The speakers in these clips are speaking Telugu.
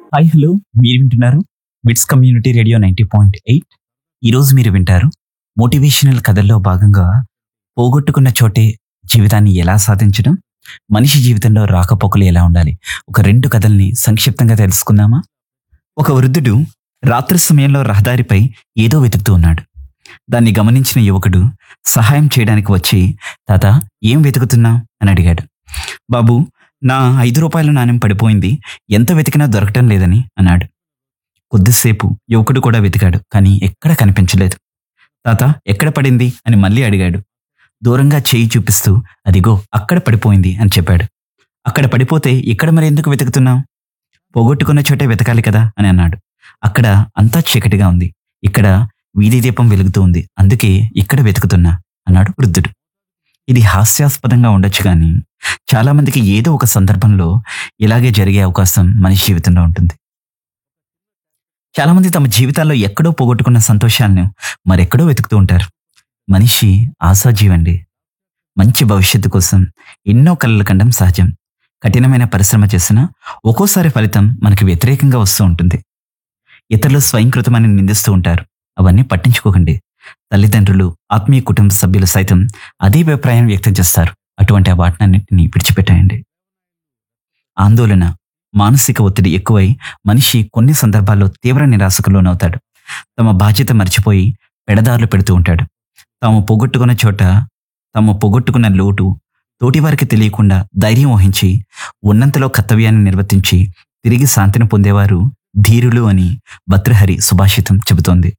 హాయ్ హలో మీరు వింటున్నారు BITS community radio ninety point eight ఈరోజు మీరు వింటారు మోటివేషనల్ కథల్లో భాగంగా పోగొట్టుకున్న చోటే జీవితాన్ని ఎలా సాధించడం మనిషి జీవితంలో రాకపోకలు ఎలా ఉండాలి ఒక రెండు కథల్ని సంక్షిప్తంగా తెలుసుకుందామా ఒక వృద్ధుడు రాత్రి సమయంలో రహదారిపై ఏదో వెతుకుతూ ఉన్నాడు దాన్ని గమనించిన యువకుడు సహాయం చేయడానికి వచ్చి తాత ఏం వెతుకుతున్నావు అని అడిగాడు బాబు నా ఐదు రూపాయల నాణ్యం పడిపోయింది ఎంత వెతికినా దొరకటం లేదని అన్నాడు కొద్దిసేపు యువకుడు కూడా వెతికాడు కానీ ఎక్కడ కనిపించలేదు తాత ఎక్కడ పడింది అని మళ్ళీ అడిగాడు దూరంగా చేయి చూపిస్తూ అదిగో అక్కడ పడిపోయింది అని చెప్పాడు అక్కడ పడిపోతే ఇక్కడ మరి ఎందుకు వెతుకుతున్నావు పోగొట్టుకున్న చోటే వెతకాలి కదా అని అన్నాడు అక్కడ అంతా చీకటిగా ఉంది ఇక్కడ వీధి దీపం వెలుగుతూ ఉంది అందుకే ఇక్కడ వెతుకుతున్నా అన్నాడు వృద్ధుడు ఇది హాస్యాస్పదంగా ఉండొచ్చు కానీ చాలా మందికి ఏదో ఒక సందర్భంలో ఇలాగే జరిగే అవకాశం మనిషి జీవితంలో ఉంటుంది చాలా మంది తమ జీవితాల్లో ఎక్కడో పోగొట్టుకున్న సంతోషాలను మరెక్కడో వెతుకుతూ ఉంటారు మనిషి ఆశాజీవండి మంచి భవిష్యత్తు కోసం ఎన్నో కలలు కండం సహజం కఠినమైన పరిశ్రమ చేసినా ఒక్కోసారి ఫలితం మనకి వ్యతిరేకంగా వస్తూ ఉంటుంది ఇతరులు స్వయంకృతమని నిందిస్తూ ఉంటారు అవన్నీ పట్టించుకోకండి తల్లిదండ్రులు ఆత్మీయ కుటుంబ సభ్యులు సైతం అదే అభిప్రాయం వ్యక్తం చేస్తారు అటువంటి ఆ వాటినన్నింటినీ విడిచిపెట్టేయండి ఆందోళన మానసిక ఒత్తిడి ఎక్కువై మనిషి కొన్ని సందర్భాల్లో తీవ్ర నిరాశకు లోనవుతాడు తమ బాధ్యత మర్చిపోయి పెడదారులు పెడుతూ ఉంటాడు తాము పోగొట్టుకున్న చోట తాము పోగొట్టుకున్న లోటు తోటివారికి తెలియకుండా ధైర్యం వహించి ఉన్నంతలో కర్తవ్యాన్ని నిర్వర్తించి తిరిగి శాంతిని పొందేవారు ధీరులు అని భద్రహరి సుభాషితం చెబుతోంది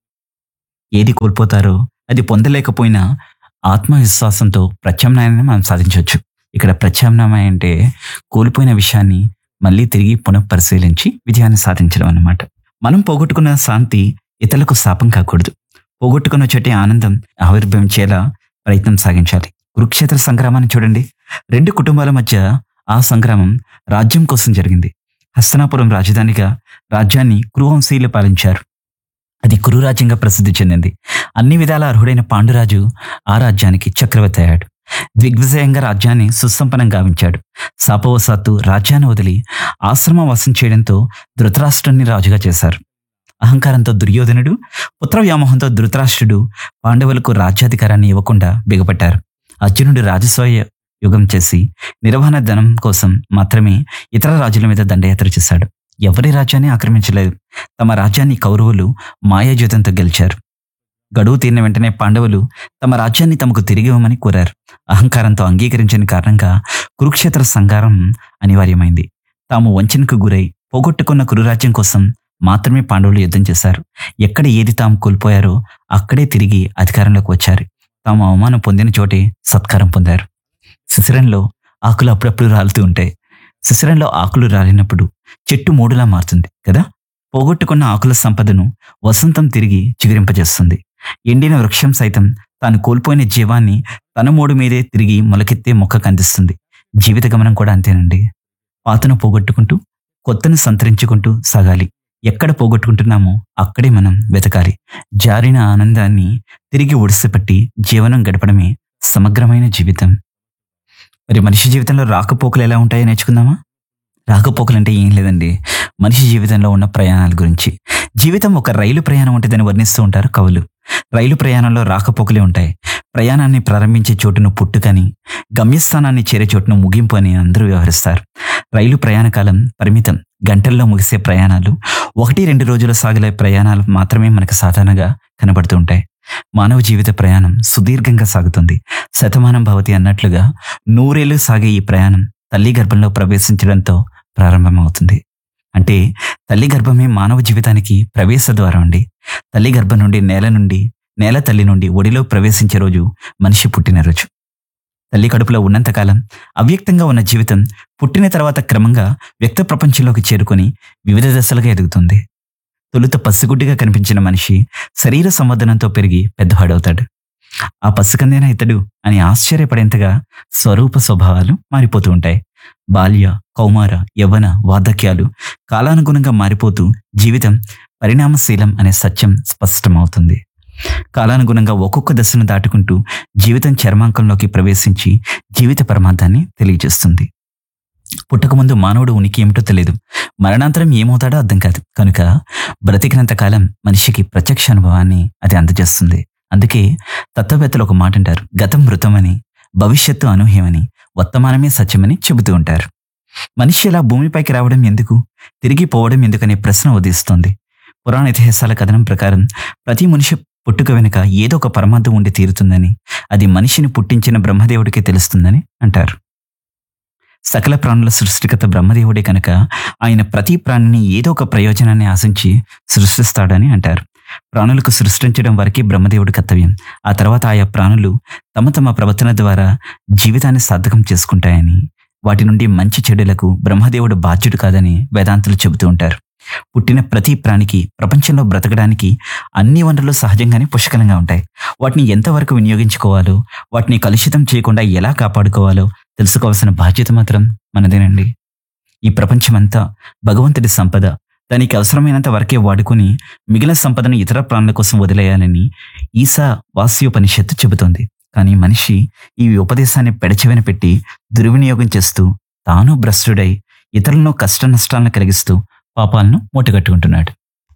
ఏది కోల్పోతారో అది పొందలేకపోయినా ఆత్మవిశ్వాసంతో ప్రత్యామ్నాయాన్ని మనం సాధించవచ్చు ఇక్కడ ప్రత్యామ్నాయం అంటే కోల్పోయిన విషయాన్ని మళ్ళీ తిరిగి పునఃపరిశీలించి విజయాన్ని సాధించడం అన్నమాట మనం పోగొట్టుకున్న శాంతి ఇతరులకు శాపం కాకూడదు పోగొట్టుకున్న చోటే ఆనందం ఆవిర్భవించేలా ప్రయత్నం సాగించాలి కురుక్షేత్ర సంగ్రామాన్ని చూడండి రెండు కుటుంబాల మధ్య ఆ సంగ్రామం రాజ్యం కోసం జరిగింది హస్తనాపురం రాజధానిగా రాజ్యాన్ని కురువంశీయులు పాలించారు అది కురురాజ్యంగా ప్రసిద్ధి చెందింది అన్ని విధాల అర్హుడైన పాండురాజు ఆ రాజ్యానికి చక్రవర్తి అయ్యాడు దిగ్విజయంగా రాజ్యాన్ని సుసంపన్నం గావించాడు శాపవశాత్తు రాజ్యాన్ని వదిలి ఆశ్రమవాసం చేయడంతో ధృతరాష్ట్రుని రాజుగా చేశారు అహంకారంతో దుర్యోధనుడు పుత్ర వ్యామోహంతో ధృతరాష్ట్రుడు పాండవులకు రాజ్యాధికారాన్ని ఇవ్వకుండా బిగపట్టారు అర్జునుడు రాజస్వయ యుగం చేసి నిర్వహణ ధనం కోసం మాత్రమే ఇతర రాజుల మీద దండయాత్ర చేశాడు ఎవరి రాజ్యాన్ని ఆక్రమించలేదు తమ రాజ్యాన్ని కౌరవులు మాయాజూతంతో గెలిచారు గడువు తీరిన వెంటనే పాండవులు తమ రాజ్యాన్ని తమకు తిరిగి ఇవ్వమని కోరారు అహంకారంతో అంగీకరించని కారణంగా కురుక్షేత్ర సంగారం అనివార్యమైంది తాము వంచనకు గురై పోగొట్టుకున్న కురురాజ్యం కోసం మాత్రమే పాండవులు యుద్ధం చేశారు ఎక్కడ ఏది తాము కోల్పోయారో అక్కడే తిరిగి అధికారంలోకి వచ్చారు తాము అవమానం పొందిన చోటే సత్కారం పొందారు శిశిరంలో ఆకులు అప్పుడప్పుడు రాలుతూ ఉంటాయి శిశిరంలో ఆకులు రాలినప్పుడు చెట్టు మూడులా మారుతుంది కదా పోగొట్టుకున్న ఆకుల సంపదను వసంతం తిరిగి చిగురింపజేస్తుంది ఎండిన వృక్షం సైతం తాను కోల్పోయిన జీవాన్ని తన మూడు మీదే తిరిగి మొలకెత్తే మొక్కకు అందిస్తుంది జీవిత గమనం కూడా అంతేనండి పాతను పోగొట్టుకుంటూ కొత్తను సంతరించుకుంటూ సాగాలి ఎక్కడ పోగొట్టుకుంటున్నామో అక్కడే మనం వెతకాలి జారిన ఆనందాన్ని తిరిగి ఒడిసిపట్టి జీవనం గడపడమే సమగ్రమైన జీవితం మరి మనిషి జీవితంలో రాకపోకలు ఎలా ఉంటాయో నేర్చుకుందామా రాకపోకలు అంటే ఏం లేదండి మనిషి జీవితంలో ఉన్న ప్రయాణాల గురించి జీవితం ఒక రైలు ప్రయాణం ఉంటుందని వర్ణిస్తూ ఉంటారు కవులు రైలు ప్రయాణంలో రాకపోకలే ఉంటాయి ప్రయాణాన్ని ప్రారంభించే చోటును పుట్టుకని గమ్యస్థానాన్ని చేరే చోటును ముగింపు అని అందరూ వ్యవహరిస్తారు రైలు ప్రయాణ కాలం పరిమితం గంటల్లో ముగిసే ప్రయాణాలు ఒకటి రెండు రోజుల సాగలే ప్రయాణాలు మాత్రమే మనకు సాధారణంగా కనబడుతూ ఉంటాయి మానవ జీవిత ప్రయాణం సుదీర్ఘంగా సాగుతుంది శతమానం భవతి అన్నట్లుగా నూరేళ్లు సాగే ఈ ప్రయాణం తల్లి గర్భంలో ప్రవేశించడంతో ప్రారంభమవుతుంది అంటే తల్లి గర్భమే మానవ జీవితానికి ప్రవేశ ద్వారం అండి తల్లి గర్భం నుండి నేల నుండి నేల తల్లి నుండి ఒడిలో ప్రవేశించే రోజు మనిషి పుట్టినరోజు తల్లి కడుపులో ఉన్నంతకాలం అవ్యక్తంగా ఉన్న జీవితం పుట్టిన తర్వాత క్రమంగా వ్యక్త ప్రపంచంలోకి చేరుకొని వివిధ దశలుగా ఎదుగుతుంది తొలుత పసిగుడ్డిగా కనిపించిన మనిషి శరీర సంవర్ధనంతో పెరిగి పెద్దవాడవుతాడు ఆ పసికందేనా ఇతడు అని ఆశ్చర్యపడేంతగా స్వరూప స్వభావాలు మారిపోతూ ఉంటాయి బాల్య కౌమార యవ్వన వార్ధక్యాలు కాలానుగుణంగా మారిపోతూ జీవితం పరిణామశీలం అనే సత్యం స్పష్టమవుతుంది కాలానుగుణంగా ఒక్కొక్క దశను దాటుకుంటూ జీవితం చర్మాంకంలోకి ప్రవేశించి జీవిత పరమార్థాన్ని తెలియజేస్తుంది పుట్టకముందు మానవుడు ఉనికి ఏమిటో తెలియదు మరణాంతరం ఏమవుతాడో అర్థం కాదు కనుక బ్రతికినంత కాలం మనిషికి ప్రత్యక్ష అనుభవాన్ని అది అందజేస్తుంది అందుకే తత్వవేత్తలు ఒక మాట అంటారు గతం మృతమని భవిష్యత్తు అనూహ్యమని వర్తమానమే సత్యమని చెబుతూ ఉంటారు మనిషి ఇలా భూమిపైకి రావడం ఎందుకు తిరిగి పోవడం ఎందుకనే ప్రశ్న ఉదయిస్తుంది పురాణ ఇతిహాసాల కథనం ప్రకారం ప్రతి మనిషి పుట్టుక వెనుక ఏదో ఒక పరమార్థం ఉండి తీరుతుందని అది మనిషిని పుట్టించిన బ్రహ్మదేవుడికి తెలుస్తుందని అంటారు సకల ప్రాణుల సృష్టికత బ్రహ్మదేవుడే కనుక ఆయన ప్రతి ప్రాణిని ఏదో ఒక ప్రయోజనాన్ని ఆశించి సృష్టిస్తాడని అంటారు ప్రాణులకు సృష్టించడం వరకే బ్రహ్మదేవుడి కర్తవ్యం ఆ తర్వాత ఆయా ప్రాణులు తమ తమ ప్రవర్తన ద్వారా జీవితాన్ని సార్థకం చేసుకుంటాయని వాటి నుండి మంచి చెడులకు బ్రహ్మదేవుడు బాధ్యుడు కాదని వేదాంతులు చెబుతూ ఉంటారు పుట్టిన ప్రతి ప్రాణికి ప్రపంచంలో బ్రతకడానికి అన్ని వనరులు సహజంగానే పుష్కలంగా ఉంటాయి వాటిని ఎంతవరకు వినియోగించుకోవాలో వాటిని కలుషితం చేయకుండా ఎలా కాపాడుకోవాలో తెలుసుకోవాల్సిన బాధ్యత మాత్రం మనదేనండి ఈ ప్రపంచమంతా భగవంతుడి సంపద దానికి అవసరమైనంత వరకే వాడుకొని మిగిలిన సంపదను ఇతర ప్రాణుల కోసం వదిలేయాలని ఈసా వాస్యోపనిషత్తు చెబుతోంది కానీ మనిషి ఈ ఉపదేశాన్ని పెడచెవిన పెట్టి దుర్వినియోగం చేస్తూ తాను భ్రష్టుడై ఇతరులను కష్ట నష్టాలను కలిగిస్తూ పాపాలను మూటగట్టుకుంటున్నాడు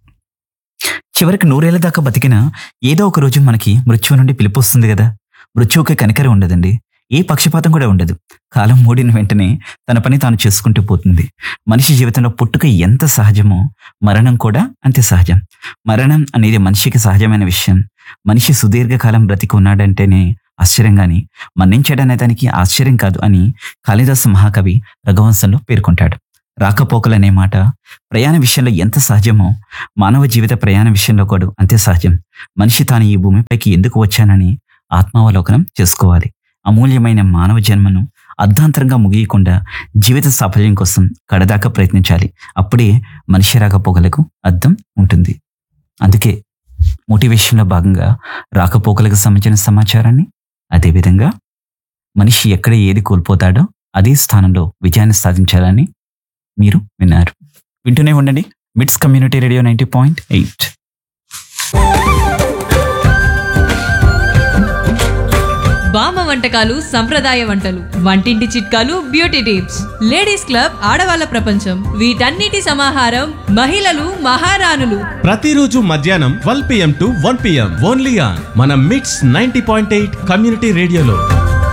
చివరికి నూరేళ్ల దాకా బతికినా ఏదో ఒక రోజు మనకి మృత్యువు నుండి పిలుపు వస్తుంది కదా మృత్యువుకి కనికరం ఉండదండి ఏ పక్షపాతం కూడా ఉండదు కాలం మూడిన వెంటనే తన పని తాను చేసుకుంటూ పోతుంది మనిషి జీవితంలో పుట్టుక ఎంత సహజమో మరణం కూడా అంతే సహజం మరణం అనేది మనిషికి సహజమైన విషయం మనిషి సుదీర్ఘకాలం బ్రతికి ఉన్నాడంటేనే ఆశ్చర్యం గాని మరణించాడనే దానికి ఆశ్చర్యం కాదు అని కాళిదాసు మహాకవి రఘువంశంలో పేర్కొంటాడు రాకపోకలు అనే మాట ప్రయాణ విషయంలో ఎంత సహజమో మానవ జీవిత ప్రయాణ విషయంలో కూడా అంతే సహజం మనిషి తాను ఈ భూమిపైకి ఎందుకు వచ్చానని ఆత్మావలోకనం చేసుకోవాలి అమూల్యమైన మానవ జన్మను అర్ధాంతరంగా ముగియకుండా జీవిత సాఫల్యం కోసం కడదాకా ప్రయత్నించాలి అప్పుడే మనిషి రాకపోకలకు అర్థం ఉంటుంది అందుకే మోటివేషన్లో భాగంగా రాకపోకలకు సంబంధించిన సమాచారాన్ని అదేవిధంగా మనిషి ఎక్కడ ఏది కోల్పోతాడో అదే స్థానంలో విజయాన్ని సాధించాలని మీరు విన్నారు వింటూనే ఉండండి MITS community radio ninety point eight బామ్మ వంటకాలు సంప్రదాయ వంటలు వంటింటి చిట్కాలు బ్యూటీ టిప్స్ లేడీస్ క్లబ్ ఆడవాళ్ళ ప్రపంచం వీటన్నిటి సమాహారం మహిళలు మహారాణులు ప్రతిరోజు మధ్యాహ్నం twelve PM to one PM only on మన MITS ninety point eight community రేడియోలో